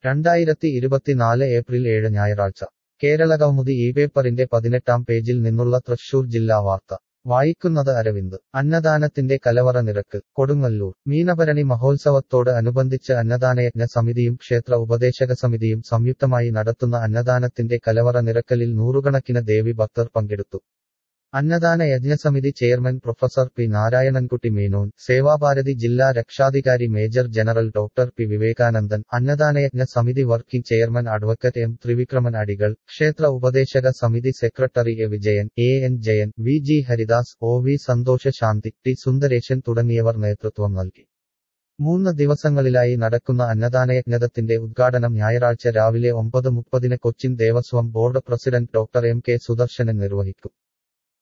രണ്ടായിരത്തി ഇരുപത്തിനാല് ഏപ്രിൽ ഏഴ് ഞായറാഴ്ച കേരളകൗമുദി ഈ പേപ്പറിന്റെ പതിനെട്ടാം പേജിൽ നിന്നുള്ള തൃശൂർ ജില്ലാ വാർത്ത വായിക്കുന്നത് അരവിന്ദ് അന്നദാനത്തിന്റെ കലവറ നിരക്ക് കൊടുങ്ങല്ലൂർ മീനഭരണി മഹോത്സവത്തോട് അനുബന്ധിച്ച് അന്നദാനയജ്ഞ സമിതിയും ക്ഷേത്ര ഉപദേശക സമിതിയും സംയുക്തമായി നടത്തുന്ന അന്നദാനത്തിന്റെ കലവറ നിരക്കലിൽ നൂറുകണക്കിന് ദേവി ഭക്തർ പങ്കെടുത്തു അന്നദാന യജ്ഞസമിതി chairman professor P Narayanankutty Menon Sevabharathi ജില്ലാ രക്ഷാധികാരി major general doctor P Vivekanandan അന്നദാനയജ്ഞ സമിതി working chairman advocate M Trivikraman Adikal ക്ഷേത്ര ഉപദേശക സമിതി secretary A Vijayan A N Jayan V G Haridas O V Santhosha Shanti T Sundaresan തുടങ്ങിയവർ നേതൃത്വം നൽകി മൂന്ന് ദിവസങ്ങളിലായി നടക്കുന്ന അന്നദാനയജ്ഞത്തിന്റെ ഉദ്ഘാടനം ഞായറാഴ്ച രാവിലെ ഒമ്പത് മുപ്പതിന് Cochin Devaswom board president doctor M K Sudarsanan നിർവഹിക്കും